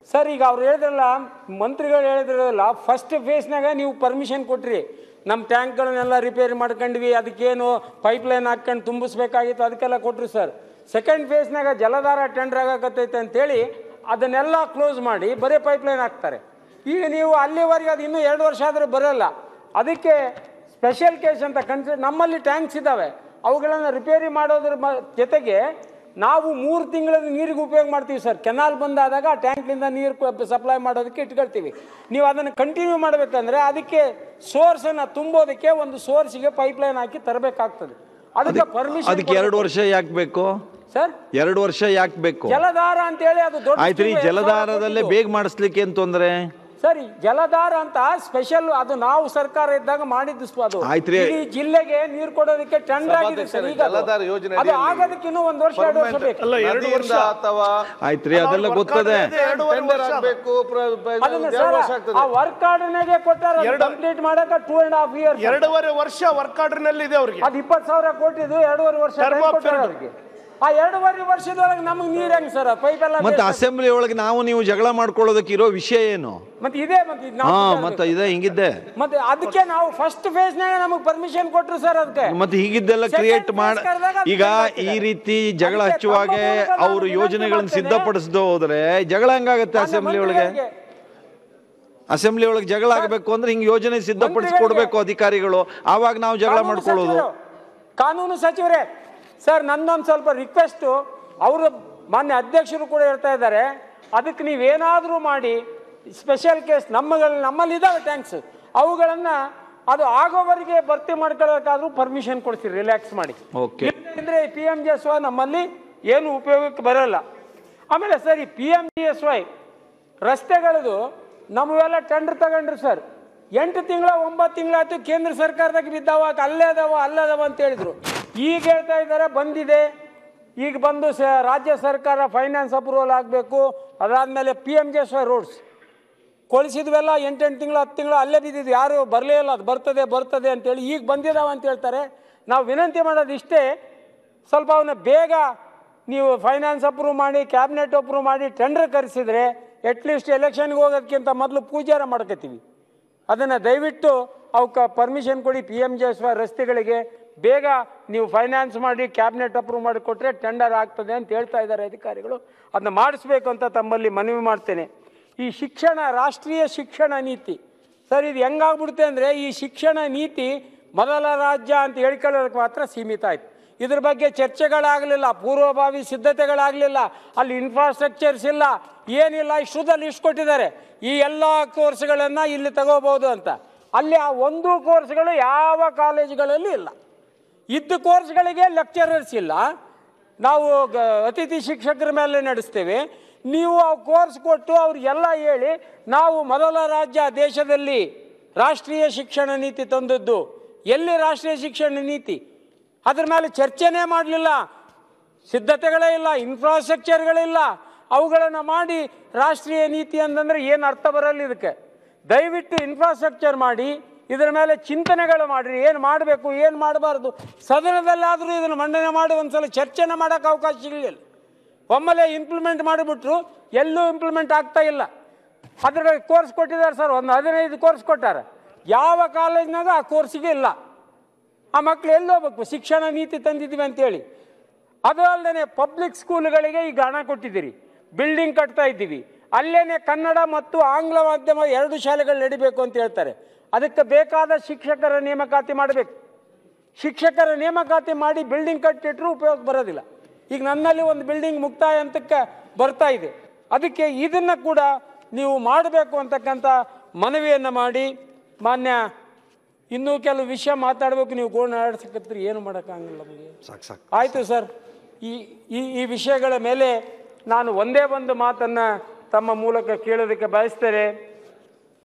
Sir ಈಗ ಅವ್ರು ಹೇಳಿದ್ರಲ್ಲ ಮಂತ್ರಿಗಳು ಹೇಳಿದ್ರಲ್ಲ ಫಸ್ಟ್ ಫೇಸ್ನಾಗ ನೀವು ಪರ್ಮಿಷನ್ ಕೊಟ್ರಿ ನಮ್ಮ ಟ್ಯಾಂಕ್ಗಳನ್ನೆಲ್ಲ ರಿಪೇರಿ ಮಾಡ್ಕೊಂಡ್ವಿ ಅದಕ್ಕೇನು ಪೈಪ್ಲೈನ್ ಹಾಕ್ಕೊಂಡು ತುಂಬಿಸ್ಬೇಕಾಗಿತ್ತು ಅದಕ್ಕೆಲ್ಲ ಕೊಟ್ರು ಸರ್ ಸೆಕೆಂಡ್ ಫೇಸ್ನಾಗ ಜಲಧಾರ ಟೆಂಡರ್ ಆಗಕತ್ತೈತೆ ಅಂತೇಳಿ ಅದನ್ನೆಲ್ಲ ಕ್ಲೋಸ್ ಮಾಡಿ ಬರೀ ಪೈಪ್ಲೈನ್ ಹಾಕ್ತಾರೆ ಈಗ ನೀವು ಅಲ್ಲಿವರೆಗೆ ಅದು ಇನ್ನೂ ಎರಡು ವರ್ಷ ಆದರೆ ಬರೋಲ್ಲ ಅದಕ್ಕೆ ಸ್ಪೆಷಲ್ ಕೇಸ್ ಅಂತ ಕನ್ಸಿಡರ್ ನಮ್ಮಲ್ಲಿ ಟ್ಯಾಂಕ್ಸ್ ಇದ್ದಾವೆ ಅವುಗಳನ್ನು ರಿಪೇರಿ ಮಾಡೋದ್ರ ಮ- ಜೊತೆಗೆ ನಾವು ಮೂರು ತಿಂಗಳ ನೀರಿಗೆ ಉಪಯೋಗ ಮಾಡ್ತೀವಿ ಸರ್ ಕೆನಾಲ್ ಬಂದಾದಾಗ ಆ ಟ್ಯಾಂಕ್ನಿಂದ ನೀರು ಸಪ್ಲೈ ಮಾಡೋದಕ್ಕೆ ಇಟ್ಕೊಳ್ತೀವಿ ನೀವು ಅದನ್ನು ಕಂಟಿನ್ಯೂ ಮಾಡಬೇಕಂದ್ರೆ ಅದಕ್ಕೆ ಸೋರ್ಸನ್ನು ತುಂಬೋದಕ್ಕೆ ಒಂದು ಸೋರ್ಸಿಗೆ ಪೈಪ್ಲೈನ್ ಹಾಕಿ ತರಬೇಕಾಗ್ತದೆ ಅದಕ್ಕೆ ಪರ್ಮಿಷನ್ ಅದಕ್ಕೆ ಎರಡು ವರ್ಷ ಯಾಕೆ ಬೇಕು ಸರ್ ಎರಡು ವರ್ಷ ಯಾಕೆ ಬೇಕು ಜಲಧಾರ ಅಂತೇಳಿ ಅದು ದೊಡ್ಡ ಆಯ್ತು ರೀ scheme, ಎರಡ್ ಸಾವಿರ ಜಲಧಾರದಲ್ಲೇ ಕೊಟ್ಟಿದ್ದು. ಬೇಗ ಮಾಡಿಸ್ಲಿಕ್ಕೆ ಏನ್ ತೊಂದ್ರೆ ಸರಿ ಜಲಧಾರ ಅಂತ ಸ್ಪೆಷಲ್ ಅದು ನಾವು ಸರ್ಕಾರ ಇದ್ದಾಗ ಮಾಡಿದ್ದು ಸ್ವ- ಅದು ಆಯ್ತ್ರಿ. ಇಡೀ ಜಿಲ್ಲೆಗೆ ನೀರು ಕೊಡೋದಕ್ಕೆ ಟೆಂಡರ್ ಆಗಿದೆ ಸರ್ ಈಗ ಅದು. ಜಲಧಾರ ಯೋಜನೆ ಅದು ಅಡಿಯಲ್ಲಿ ಆಗೋದಕ್ಕೆ ಇನ್ನೂ ಒಂದು ವರ್ಷ ಎರಡು ವರ್ಷ ಬೇಕು ಅಲ್ಲ ಎರಡು ವರ್ಷ ನದಿಯಿಂದ ಅಥವಾ ಆಯ್ತು ರೀ ಅದೆಲ್ಲ ಗೊತ್ತದೆ ಎರಡೂವರೆ ಟೆಂಡರ್ ವರ್ಷ ಆಗ್ಬೇಕು ಪ್ರ- ಪ್ರ- ಅದನ್ನ ಎರಡು ವರ್ಷ ಸರ್ ಆಗ್ತದೆ ಆ ವರ್ಕ್ ಆರ್ಡರ್ನಾಗೆ ಕೊಟ್ಟಾರ ಎರಡು- ಕಂಪ್ಲೀಟ್ ಮಾಡಕ ಟೂ ಅಂಡ್ ಹಾಫ್ ಇಯರ್ ಎರಡೂವರೆ ವರ್ಷ ವರ್ಕ್ ಆರ್ಡರ್ ನಲ್ಲಿ ಇದೆ ಅವ್ರಿಗೆ ಅದು ಇಪ್ಪತ್ತು ಸಾವಿರ ಕೊಟ್ಟಿದ್ದು ಎರಡೂವರೆ ವರ್ಷ Term time of ಕೊಟ್ಟಾರ period. ಅವ್ರಿಗೆ ಆ ಎರಡೂವರೆ ವರ್ಷದೊಳಗೆ ನಮಗೆ ನೀರು ಹೆಂಗ್ ಸರ್ ಪೈಪ್ ಎಲ್ಲ ಮತ್ತೆ ಬೇಕು. ಅಸೆಂಬ್ಲಿ ಒಳಗೆ ನಾವು ನೀವು ಜಗಳ ಮಾಡ್ಕೊಳ್ಳೋದಕ್ಕೆ ಇರೋ ವಿಷಯ ಏನು ಮತ್ತೆ ಇದೆ ಮತ್ತೆ ಇದು ನಾವು ಹಾ ವಿಚಾರ ಮತ್ತೆ ಬೇಕು. ಇದೆ ಹಿಂಗಿದ್ದೆ ಮತ್ತೆ ಅದಕ್ಕೆ ನಾವು ಫಸ್ಟ್ ಫೇಸ್ನಾಗ ನಮಗೆ ಪರ್ಮಿಷನ್ ಕೊಟ್ರು ಸರ್ ಅದಕ್ಕೆ ಮತ್ತೆ ಹೀಗಿದ್ದೆಲ್ಲ Second ಕ್ರಿಯೇಟ್ phase ಮಾಡ ಕರೆದಾಗ ಅದು ಈಗ ಗೊತ್ತಾಗ್ತಿದೆ. ಈ ರೀತಿ ಜಗಳ ಅದಕ್ಕೆ ಹಚ್ಚುವಾಗೆ ತಮ್ಮ ಮೂಲಕ ನಾನು ಅವರು ವಿನಂತಿ ಯೋಜನೆಗಳನ್ನ ಮಾಡ್ತೇನೆ. ಸಿದ್ಧಪಡಿಸದೆ ಹೋದ್ರೆ ಜಗಳ ಹೆಂಗಾಗತ್ತೆ ಮಾನ್ಯ ಅಸೆಂಬ್ಲಿ ಒಳಗೆ ಮಂತ್ರಿಗಳಿಗೆ ಅಸೆಂಬ್ಲಿ ಒಳಗೆ ಜಗಳ ಆಗಬೇಕು ಅಂದ್ರೆ ಹಿಂಗ್ ಯೋಜನೆ ಸಿದ್ಧಪಡಿಸಿ ಮಂತ್ರಿಗಳಿಗೆ- ಕೊಡ್ಬೇಕು ಅಧಿಕಾರಿಗಳು ಆವಾಗ ನಾವು ಜಗಳ ಕಾನೂನು ಮಾಡ್ಕೊಳ್ಳೋದು ಸಚಿವರು, ಕಾನೂನು ಸಚಿವರೇ ಸರ್ ನನ್ನೊಂದು ಸ್ವಲ್ಪ ರಿಕ್ವೆಸ್ಟು ಅವರು ಮಾನ್ಯ ಅಧ್ಯಕ್ಷರು ಕೂಡ ಹೇಳ್ತಾ ಇದ್ದಾರೆ ಅದಕ್ಕೆ ನೀವೇನಾದರೂ ಮಾಡಿ ಸ್ಪೆಷಲ್ ಕೇಸ್ ನಮ್ಮಗಳ ನಮ್ಮಲ್ಲಿ ಇದಾವೆ ಟ್ಯಾಂಕ್ಸ್ ಅವುಗಳನ್ನು ಅದು ಆಗೋವರೆಗೆ ಭರ್ತಿ ಮಾಡ್ಕೊಳ್ಳೋಕ್ಕಾದ್ರೂ ಪರ್ಮಿಷನ್ ಕೊಡ್ತೀರಿ ರಿಲ್ಯಾಕ್ಸ್ ಮಾಡಿ Okay. ಅಂದರೆ P M G S Y ನಮ್ಮಲ್ಲಿ ಏನು ಉಪಯೋಗಕ್ಕೆ ಬರೋಲ್ಲ ಆಮೇಲೆ ಸರಿ P M G S Y ರಸ್ತೆಗಳದು ನಮ್ಮವೆಲ್ಲ ಟೆಂಡರ್ ತಗೊಂಡ್ರು ಸರ್ ಎಂಟು ತಿಂಗಳ ಒಂಬತ್ತು ತಿಂಗಳಾಯ್ತು ಕೇಂದ್ರ ಸರ್ಕಾರದಾಗ ಬಿದ್ದಾವ ಅಲ್ಲೇ ಅದಾವ ಅಲ್ಲೇ ಅದಾವ ಅಂತ ಹೇಳಿದ್ರು ಈಗ ಹೇಳ್ತಾ ಇದ್ದಾರೆ ಬಂದಿದೆ ಈಗ ಬಂದು ಸ ರಾಜ್ಯ ಸರ್ಕಾರ ಫೈನಾನ್ಸ್ ಅಪ್ರೂವಲ್ ಆಗಬೇಕು ಅದಾದಮೇಲೆ P M G S Y roads ಕೊಳಿಸಿದ್ವೆಲ್ಲ ಎಂಟೆಂಟು ತಿಂಗಳು ಹತ್ತು ತಿಂಗಳು ಅಲ್ಲೇ ಬಿದ್ದಿದ್ದು ಯಾರು ಬರಲೇ ಇಲ್ಲ ಅದು ಬರ್ತದೆ ಬರ್ತದೆ ಅಂತೇಳಿ ಈಗ ಬಂದಿದ್ದಾವೆ ಅಂತ ಹೇಳ್ತಾರೆ ನಾವು ವಿನಂತಿ ಮಾಡೋದು ಇಷ್ಟೇ ಸ್ವಲ್ಪ ಅವನ್ನ ಬೇಗ ನೀವು ಫೈನಾನ್ಸ್ ಅಪ್ರೂವ್ ಮಾಡಿ ಕ್ಯಾಬಿನೆಟ್ ಅಪ್ರೂವ್ ಮಾಡಿ ಟೆಂಡರ್ ಕರೆಸಿದ್ರೆ ಅಟ್ಲೀಸ್ಟ್ ಎಲೆಕ್ಷನ್ಗೆ ಹೋಗೋದಕ್ಕಿಂತ ಮೊದಲು ಪೂಜಾರ ಮಾಡ್ಕೋತೀವಿ ಅದನ್ನು ದಯವಿಟ್ಟು ಅವಕ್ಕೆ ಪರ್ಮಿಷನ್ ಕೊಡಿ P M J S Y ರಸ್ತೆಗಳಿಗೆ ಬೇಗ ನೀವು ಫೈನಾನ್ಸ್ ಮಾಡಿ ಕ್ಯಾಬಿನೆಟ್ ಅಪ್ರೂವ್ ಮಾಡಿ ಕೊಟ್ಟರೆ ಟೆಂಡರ್ ಆಗ್ತದೆ ಅಂತ ಹೇಳ್ತಾ ಇದ್ದಾರೆ ಅಧಿಕಾರಿಗಳು ಅದನ್ನ ಮಾಡಿಸ್ಬೇಕು ಅಂತ ತಮ್ಮಲ್ಲಿ ಮನವಿ ಮಾಡ್ತೇನೆ ಈ ಶಿಕ್ಷಣ ರಾಷ್ಟ್ರೀಯ ಶಿಕ್ಷಣ ನೀತಿ ಸರ್ ಇದು ಹೆಂಗಾಗ್ಬಿಡುತ್ತೆ ಅಂದರೆ ಈ ಶಿಕ್ಷಣ ನೀತಿ ಮೊದಲ ರಾಜ್ಯ ಅಂತ ಹೇಳ್ಕೊಳ್ಳೋದಕ್ಕೆ ಮಾತ್ರ ಸೀಮಿತ ಆಯ್ತು ಇದ್ರ ಬಗ್ಗೆ ಚರ್ಚೆಗಳಾಗಲಿಲ್ಲ ಪೂರ್ವಭಾವಿ ಸಿದ್ಧತೆಗಳಾಗಲಿಲ್ಲ ಅಲ್ಲಿ ಇನ್ಫ್ರಾಸ್ಟ್ರಕ್ಚರ್ಸ್ ಇಲ್ಲ ಏನಿಲ್ಲ ಇಷ್ಟುದಲ್ಲಿ ಇಷ್ಟು ಕೊಟ್ಟಿದ್ದಾರೆ ಈ ಎಲ್ಲ ಕೋರ್ಸ್ಗಳನ್ನು ಇಲ್ಲಿ ತಗೋಬೋದು ಅಂತ ಅಲ್ಲಿ ಆ ಒಂದು ಕೋರ್ಸ್ಗಳು ಯಾವ ಕಾಲೇಜುಗಳಲ್ಲಿ ಇಲ್ಲ ಇದ್ದ ಕೋರ್ಸ್ಗಳಿಗೆ ಲೆಕ್ಚರರ್ಸ್ ಇಲ್ಲ ನಾವು ಗ- ಅತಿಥಿ ಶಿಕ್ಷಕರ ಮೇಲೆ ನಡೆಸ್ತೇವೆ ನೀವು ಆ ಕೋರ್ಸ್ ಕೊಟ್ಟು ಅವ್ರಿಗೆಲ್ಲ ಹೇಳಿ ನಾವು ಮೊದಲ ರಾಜ್ಯ ದೇಶದಲ್ಲಿ ರಾಷ್ಟ್ರೀಯ ಶಿಕ್ಷಣ ನೀತಿ ತಂದದ್ದು ಎಲ್ಲಿ ರಾಷ್ಟ್ರೀಯ ಶಿಕ್ಷಣ ನೀತಿ ಅದ್ರ ಮೇಲೆ ಚರ್ಚೆನೇ ಮಾಡಲಿಲ್ಲ ಸಿದ್ಧತೆಗಳೇ ಇಲ್ಲ ಇನ್ಫ್ರಾಸ್ಟ್ರಕ್ಚರ್ಗಳಿಲ್ಲ ಅವುಗಳನ್ನು ಮಾಡಿ ರಾಷ್ಟ್ರೀಯ ನೀತಿ ಅಂತಂದ್ರೆ ಏನು ಅರ್ಥ ಬರಲ್ಲ ಇದಕ್ಕೆ ದಯವಿಟ್ಟು ಇನ್ಫ್ರಾಸ್ಟ್ರಕ್ಚರ್ ಮಾಡಿ ಇದರ ಮೇಲೆ ಚಿಂತನೆಗಳು ಮಾಡಿರಿ ಏನು ಮಾಡಬೇಕು ಏನು ಮಾಡಬಾರ್ದು ಸದನದಲ್ಲಾದರೂ ಇದನ್ನು ಮಂಡನೆ ಮಾಡಿ ಒಂದ್ಸಲ ಚರ್ಚೆನ ಮಾಡೋಕ್ಕೆ ಅವಕಾಶ ಸಿಗಲಿಲ್ಲ ಒಮ್ಮೆಲೆ ಇಂಪ್ಲಿಮೆಂಟ್ ಮಾಡಿಬಿಟ್ರು ಎಲ್ಲೂ ಇಂಪ್ಲಿಮೆಂಟ್ ಆಗ್ತಾ ಇಲ್ಲ ಅದ್ರ ಕೋರ್ಸ್ ಕೊಟ್ಟಿದ್ದಾರೆ ಸರ್ ಒಂದು ಹದಿನೈದು ಕೋರ್ಸ್ ಕೊಟ್ಟಾರೆ ಯಾವ ಕಾಲೇಜ್ನಾಗ ಆ ಕೋರ್ಸಿಗೆ ಇಲ್ಲ ಆ ಮಕ್ಳು ಎಲ್ಲಿ ಹೋಗ್ಬೇಕು ಶಿಕ್ಷಣ ನೀತಿ ತಂದಿದ್ದೀವಿ ಅಂತೇಳಿ ಅದು ಅಲ್ಲದೆ ಪಬ್ಲಿಕ್ ಸ್ಕೂಲ್ಗಳಿಗೆ ಈಗ ಹಣ ಕೊಟ್ಟಿದ್ದೀರಿ ಬಿಲ್ಡಿಂಗ್ ಕಟ್ತಾ ಇದ್ದೀವಿ ಅಲ್ಲೇನೆ ಕನ್ನಡ ಮತ್ತು ಆಂಗ್ಲ ಮಾಧ್ಯಮ ಎರಡು ಶಾಲೆಗಳು ನಡಿಬೇಕು ಅಂತ ಹೇಳ್ತಾರೆ ಅದಕ್ಕೆ ಬೇಕಾದ ಶಿಕ್ಷಕರ ನೇಮಕಾತಿ ಮಾಡಬೇಕು ಶಿಕ್ಷಕರ ನೇಮಕಾತಿ ಮಾಡಿ ಬಿಲ್ಡಿಂಗ್ ಕಟ್ಟಿಟ್ರೂ ಉಪಯೋಗ ಬರೋದಿಲ್ಲ ಈಗ ನನ್ನಲ್ಲಿ ಒಂದು ಬಿಲ್ಡಿಂಗ್ ಮುಕ್ತಾಯ ಹಂತಕ್ಕೆ ಬರ್ತಾ ಇದೆ ಅದಕ್ಕೆ ಇದನ್ನು ಕೂಡ ನೀವು ಮಾಡಬೇಕು ಅಂತಕ್ಕಂಥ ಮನವಿಯನ್ನು ಮಾಡಿ ಮಾನ್ಯ ಇನ್ನೂ ಕೆಲವು ವಿಷಯ ಮಾತಾಡಬೇಕು ನೀವು ಗೋಣ ಆಡಿಸಕತ್ರಿ ಏನು ಮಾಡೋಕ್ಕಾಗಲ್ಲ ನಮಗೆ ಸಾಕು ಸಾಕು ಆಯಿತು ಸರ್ ಈ ಈ ಈ ವಿಷಯಗಳ ಮೇಲೆ ನಾನು ಒಂದೇ ಒಂದು ಮಾತನ್ನು ತಮ್ಮ ಮೂಲಕ ಕೇಳೋದಕ್ಕೆ ಬಯಸ್ತೇನೆ